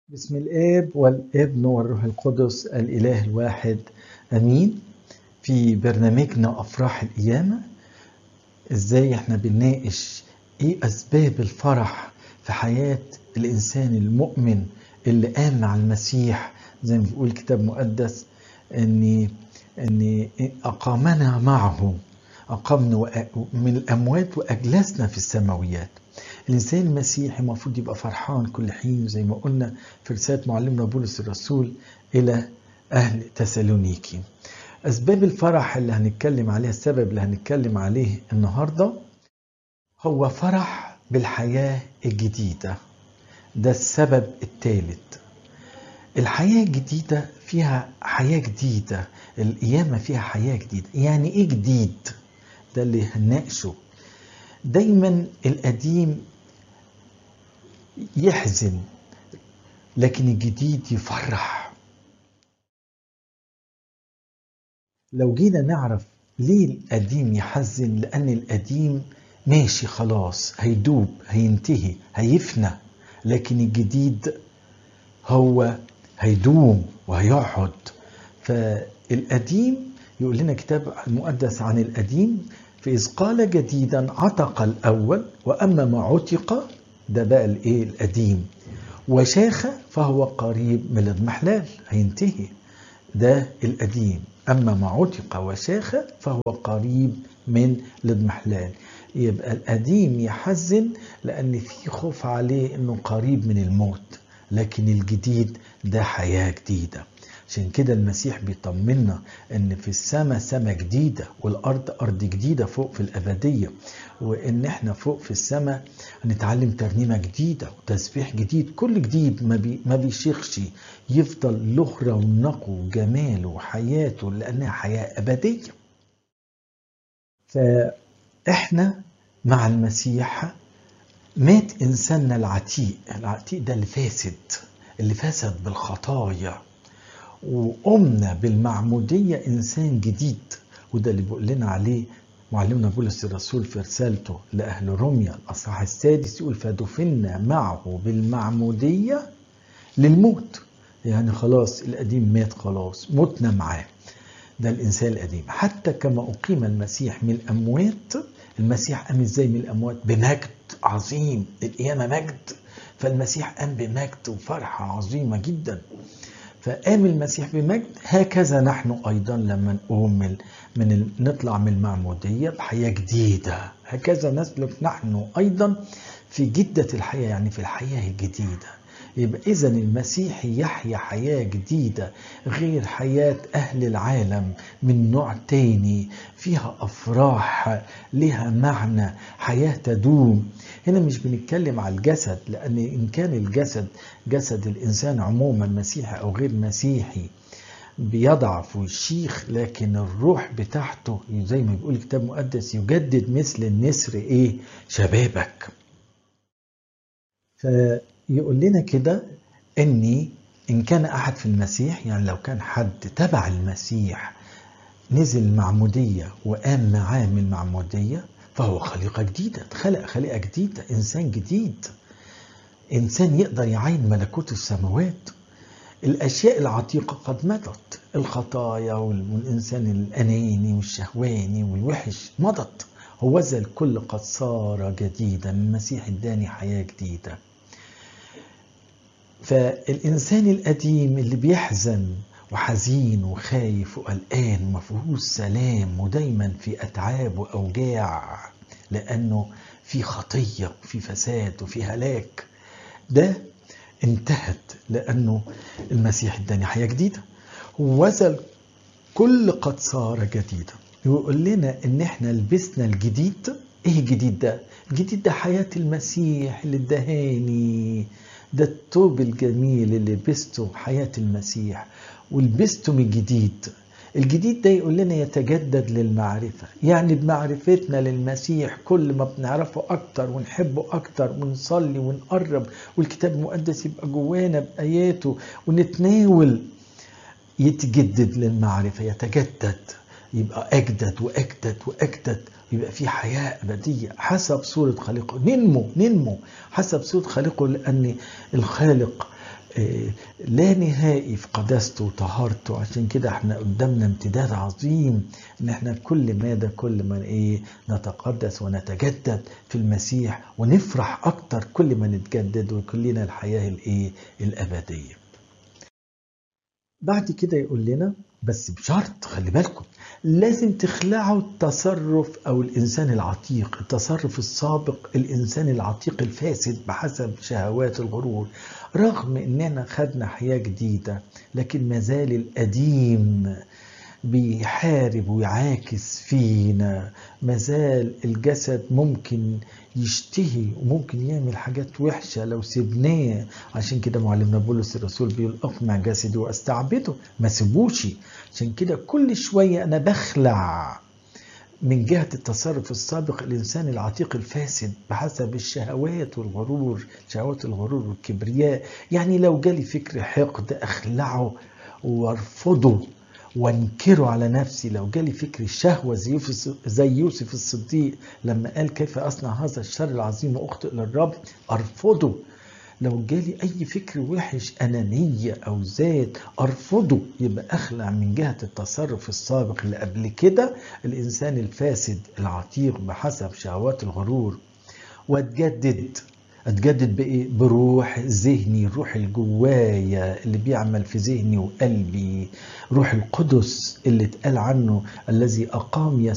بسم الآب والابن والروح القدس الإله الواحد أمين في برنامجنا أفراح القيامة إزاي إحنا بنناقش إيه أسباب الفرح في حياة الإنسان المؤمن اللي قام مع المسيح زي ما بيقول الكتاب المقدس إن إن أقامنا معه أقامنا من الأموات وأجلسنا في السماويات الإنسان المسيحي المفروض يبقى فرحان كل حين زي ما قلنا في رسالة معلمنا بولس الرسول إلى أهل تسالونيكي أسباب الفرح اللي هنتكلم عليها السبب اللي هنتكلم عليه النهاردة هو فرح بالحياة الجديدة ده السبب الثالث الحياة الجديدة فيها حياة جديدة القيامة فيها حياة جديدة يعني إيه جديد ده اللي هنناقشه دايما القديم يحزن لكن الجديد يفرح لو جينا نعرف ليه القديم يحزن لأن القديم ماشي خلاص هيدوب هينتهي هيفنى لكن الجديد هو هيدوم وهيقعد فالقديم يقول لنا كتاب المقدس عن القديم فإذ قال جديدا عتق الأول وأما ما عتق ده بقى الإيه القديم وشاخ فهو قريب من الاضمحلال هينتهي ده القديم أما ما عتق وشاخ فهو قريب من الاضمحلال يبقى القديم يحزن لأن في خوف عليه أنه قريب من الموت لكن الجديد ده حياة جديدة عشان كده المسيح بيطمنا ان في السماء سماء جديده والارض ارض جديده فوق في الابديه وان احنا فوق في السماء هنتعلم ترنيمه جديده وتسبيح جديد كل جديد ما, بي ما بيشيخش يفضل له رونقه وجماله وحياته لانها حياه ابديه فاحنا مع المسيح مات انساننا العتيق العتيق ده اللي فاسد اللي فسد بالخطايا وقمنا بالمعمودية إنسان جديد وده اللي بيقول لنا عليه معلمنا بولس الرسول في رسالته لأهل روميا الأصحاح السادس يقول فدفنا معه بالمعمودية للموت يعني خلاص القديم مات خلاص متنا معاه ده الإنسان القديم حتى كما أقيم المسيح من الأموات المسيح قام إزاي من الأموات بمجد عظيم القيامة مجد فالمسيح قام بمجد وفرحة عظيمة جدا فقام المسيح بمجد هكذا نحن ايضا لما نقوم من, من نطلع من المعموديه بحياه جديده هكذا نسلك نحن ايضا في جده الحياه يعني في الحياه الجديده يبقى اذا المسيحي يحيا حياه جديده غير حياه اهل العالم من نوع تاني فيها افراح لها معنى حياه تدوم هنا مش بنتكلم على الجسد لأن إن كان الجسد جسد الإنسان عموما مسيحي أو غير مسيحي بيضعف ويشيخ لكن الروح بتاعته زي ما بيقول الكتاب المقدس يجدد مثل النسر إيه شبابك فيقول لنا كده إني إن كان أحد في المسيح يعني لو كان حد تبع المسيح نزل المعمودية وقام معاه من المعمودية فهو خليقة جديدة خلق خليقة جديدة إنسان جديد إنسان يقدر يعين ملكوت السماوات الأشياء العتيقة قد مضت الخطايا والإنسان الأناني والشهواني والوحش مضت هو ذا الكل قد صار جديدا المسيح اداني حياة جديدة فالإنسان القديم اللي بيحزن وحزين وخايف وقلقان ومفيهوش سلام ودايما في اتعاب واوجاع لانه في خطيه وفي فساد وفي هلاك ده انتهت لانه المسيح اداني حياه جديده وزل كل قد صار جديدا يقول لنا ان احنا لبسنا الجديد ايه الجديد ده الجديد ده حياه المسيح اللي ادهاني ده الثوب الجميل اللي لبسته حياه المسيح ولبستم الجديد الجديد ده يقول لنا يتجدد للمعرفة يعني بمعرفتنا للمسيح كل ما بنعرفه أكتر ونحبه أكتر ونصلي ونقرب والكتاب المقدس يبقى جوانا بآياته ونتناول يتجدد للمعرفة يتجدد يبقى أجدد وأجدد وأجدد يبقى في حياة أبدية حسب صورة خالقه ننمو ننمو حسب صورة خالقه لأن الخالق لا نهائي في قداسته وطهارته عشان كده احنا قدامنا امتداد عظيم ان احنا كل ماذا كل ما ايه نتقدس ونتجدد في المسيح ونفرح اكتر كل ما نتجدد ويكون لنا الحياه الايه الابديه بعد كده يقول لنا بس بشرط خلي بالكم لازم تخلعوا التصرف او الانسان العتيق التصرف السابق الانسان العتيق الفاسد بحسب شهوات الغرور رغم اننا خدنا حياه جديده لكن مازال القديم بيحارب ويعاكس فينا مازال الجسد ممكن يشتهي وممكن يعمل حاجات وحشة لو سيبناه عشان كده معلمنا بولس الرسول بيقول اقمع جسدي واستعبده ما سيبوش عشان كده كل شوية انا بخلع من جهة التصرف السابق الإنسان العتيق الفاسد بحسب الشهوات والغرور شهوات الغرور والكبرياء يعني لو جالي فكر حقد أخلعه وارفضه وانكره على نفسي لو جالي فكر الشهوة زي يوسف, زي يوسف الصديق لما قال كيف أصنع هذا الشر العظيم وأخطئ للرب أرفضه لو جالي أي فكر وحش أنانية أو ذات أرفضه يبقى أخلع من جهة التصرف السابق اللي قبل كده الإنسان الفاسد العتيق بحسب شهوات الغرور واتجدد اتجدد بايه بروح ذهني الروح الجوايا اللي بيعمل في ذهني وقلبي روح القدس اللي اتقال عنه الذي اقام يسوع